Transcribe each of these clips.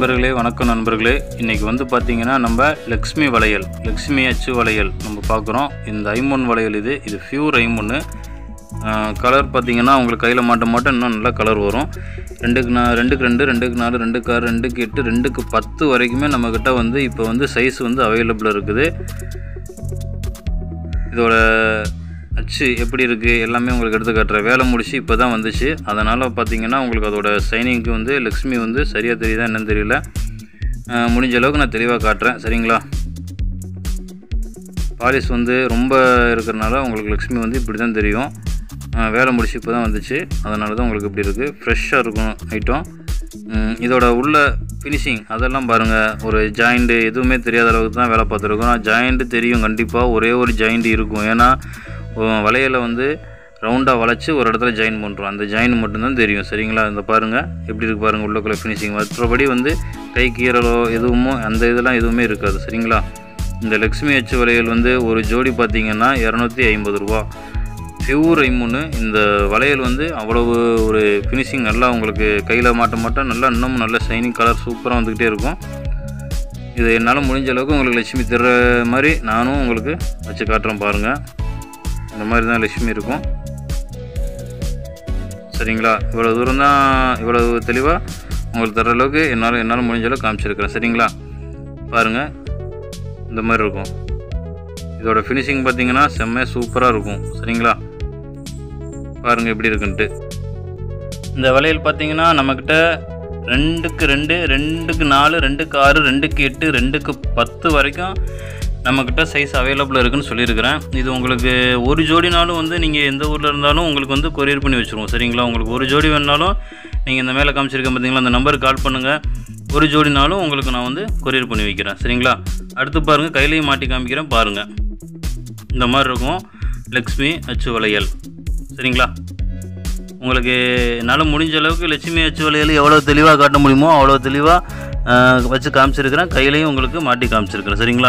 நண்பர்களே வணக்கம் நண்பர்களே இன்றைக்கி வந்து பார்த்தீங்கன்னா நம்ம லக்ஷ்மி வளையல் லக்ஷ்மி அச்சு வளையல் நம்ம பார்க்குறோம் இந்த ஐமொன் வளையல் இது இது ஃபியூர் ஐமொன்னு கலர் பார்த்தீங்கன்னா உங்களுக்கு கையில் மாட்ட மாட்ட இன்னும் நல்லா கலர் வரும் ரெண்டுக்கு நா ரெண்டுக்கு ரெண்டு ரெண்டுக்கு நாலு ரெண்டுக்கு ஆறு ரெண்டுக்கு எட்டு ரெண்டுக்கு பத்து வரைக்குமே நம்மக்கிட்ட வந்து இப்போ வந்து சைஸ் வந்து அவைலபிள் இருக்குது இதோட அச்சு எப்படி இருக்குது எல்லாமே உங்களுக்கு எடுத்து காட்டுறேன் வேலை முடிச்சு இப்போ தான் வந்துச்சு அதனால் பார்த்தீங்கன்னா உங்களுக்கு அதோட சைனிங்க்கு வந்து லக்ஷ்மி வந்து சரியாக தெரியுதா என்னன்னு தெரியல அஹ் முடிஞ்ச அளவுக்கு நான் தெளிவாக காட்டுறேன் சரிங்களா பாலிஷ் வந்து ரொம்ப இருக்கிறனால உங்களுக்கு லக்ஷ்மி வந்து இப்படி தான் தெரியும் அஹ் வேலை முடிச்சு இப்போ தான் வந்துச்சு அதனால தான் உங்களுக்கு இப்படி இருக்குது ஃப்ரெஷ்ஷாக இருக்கும் ஐட்டம் ம், இதோட உள்ள ஃபினிஷிங் அதெல்லாம் பாருங்கள் ஒரு ஜாயிண்ட்டு எதுவுமே தெரியாத அளவுக்கு தான் வேலை பார்த்துருக்கோம் ஜாயிண்ட்டு தெரியும் கண்டிப்பாக ஒரே ஒரு ஜாயிண்ட் இருக்கும் ஏன்னா உம், வளையலை வந்து ரவுண்டாக வளைச்சி ஒரு இடத்துல ஜாயின் பண்ணுறோம் அந்த ஜாயின் மட்டும்தான் தெரியும் சரிங்களா இந்த பாருங்கள் எப்படி இருக்கு பாருங்கள் உள்ளக்குள்ள ஃபினிஷிங் மற்றபடி வந்து கை கீறலோ எதுவுமோ அந்த இதெல்லாம் எதுவுமே இருக்காது சரிங்களா இந்த லக்ஷ்மி அச்சு வளையல் வந்து ஒரு ஜோடி பார்த்தீங்கன்னா இரநூத்தி ஐம்பது ரூபா பியூர் ஐமுன்னு இந்த வளையல் வந்து அவ்வளவு ஒரு ஃபினிஷிங் நல்லா உங்களுக்கு கையில் மாட்ட மாட்டோம் நல்லா இன்னமும் நல்ல ஷைனிங் கலர் சூப்பராக வந்துக்கிட்டே இருக்கும் இது என்னால் முடிஞ்ச அளவுக்கு உங்களுக்கு லட்சுமி தர்ற மாதிரி நானும் உங்களுக்கு வச்சு காட்டுறேன் பாருங்கள் இந்த மாதிரி தான் லட்சுமி இருக்கும் சரிங்களா இவ்வளோ தூரம் தான் இவ்வளோ தெளிவாக உங்களுக்கு தர அளவுக்கு என்னால் என்னால் முடிஞ்ச அளவுக்கு காமிச்சிருக்கிறேன் சரிங்களா பாருங்கள் இந்த மாதிரி இருக்கும் இதோட ஃபினிஷிங் பார்த்தீங்கன்னா செம்மையாக சூப்பராக இருக்கும் சரிங்களா பாருங்கள் எப்படி இருக்குன்ட்டு இந்த வளையல் பார்த்தீங்கன்னா நம்மக்கிட்ட ரெண்டுக்கு ரெண்டு ரெண்டுக்கு நாலு ரெண்டுக்கு ஆறு ரெண்டுக்கு எட்டு ரெண்டுக்கு பத்து வரைக்கும் நம்மக்கிட்ட சைஸ் அவைலபிள் இருக்குன்னு சொல்லியிருக்கிறேன் இது உங்களுக்கு ஒரு ஜோடினாலும் வந்து நீங்கள் எந்த ஊரில் இருந்தாலும் உங்களுக்கு வந்து கொரியர் பண்ணி வச்சுருவோம் சரிங்களா உங்களுக்கு ஒரு ஜோடி வேணுனாலும் நீங்கள் இந்த மேலே காமிச்சிருக்கேன் பார்த்தீங்களா அந்த நம்பருக்கு கால் பண்ணுங்கள் ஒரு ஜோடினாலும் உங்களுக்கு நான் வந்து கொரியர் பண்ணி வைக்கிறேன் சரிங்களா அடுத்து பாருங்கள் கையிலையும் மாட்டி காமிக்கிறேன் பாருங்கள் இந்த மாதிரி இருக்கும் லக்ஷ்மி அச்சு வளையல் சரிங்களா உங்களுக்கு என்னால் முடிஞ்ச அளவுக்கு லட்சுமி அச்சு வளையல் எவ்வளோ தெளிவாக காட்ட முடியுமோ அவ்வளோ தெளிவாக வச்சு காமிச்சிருக்கிறேன் கையிலையும் உங்களுக்கு மாட்டி காமிச்சிருக்கிறேன் சரிங்களா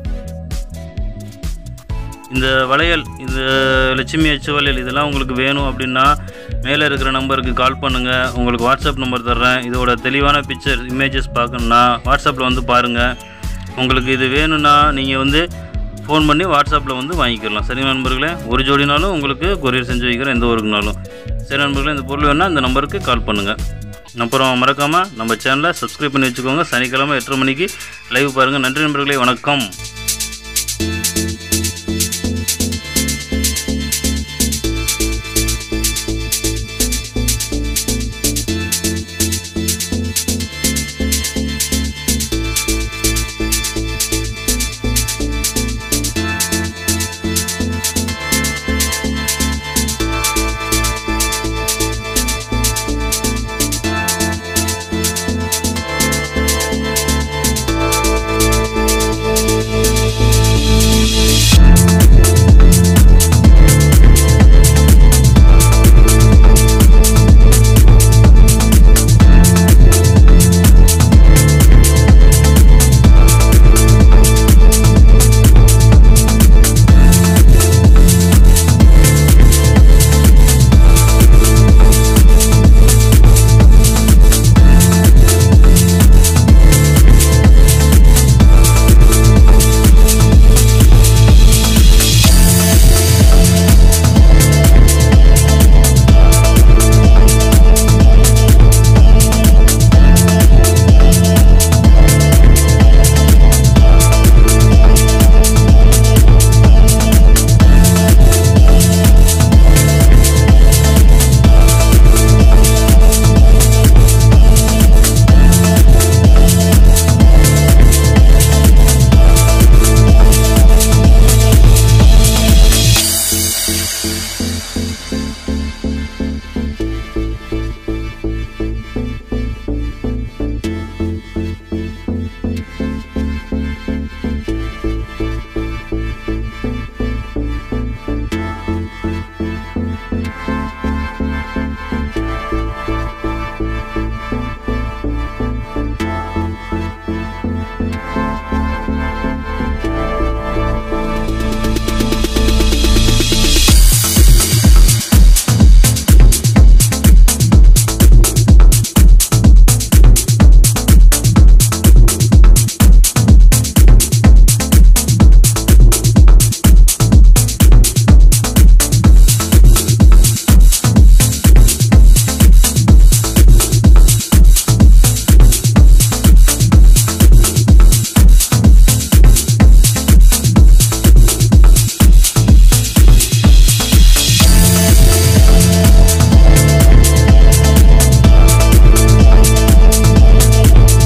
இந்த வளையல் இந்த லட்சுமி அச்சு வளையல் இதெல்லாம் உங்களுக்கு வேணும் அப்படின்னா மேலே இருக்கிற நம்பருக்கு கால் பண்ணுங்கள் உங்களுக்கு வாட்ஸ்அப் நம்பர் தர்றேன் இதோட தெளிவான பிக்சர் இமேஜஸ் பார்க்கணுன்னா வாட்ஸ்அப்பில் வந்து பாருங்கள் உங்களுக்கு இது வேணும்னா நீங்கள் வந்து ஃபோன் பண்ணி வாட்ஸ்அப்பில் வந்து வாங்கிக்கலாம் சரி நண்பர்களே ஒரு ஜோடினாலும் உங்களுக்கு கொரியர் செஞ்சு வைக்கிறேன் எந்த ஊருக்குனாலும் சரி நண்பர்களே இந்த பொருள் வேணால் இந்த நம்பருக்கு கால் பண்ணுங்கள் அப்புறம் மறக்காமல் நம்ம சேனலை சப்ஸ்கிரைப் பண்ணி வச்சுக்கோங்க சனிக்கிழமை எட்டரை மணிக்கு லைவ் பாருங்கள் நன்றி நண்பர்களே வணக்கம்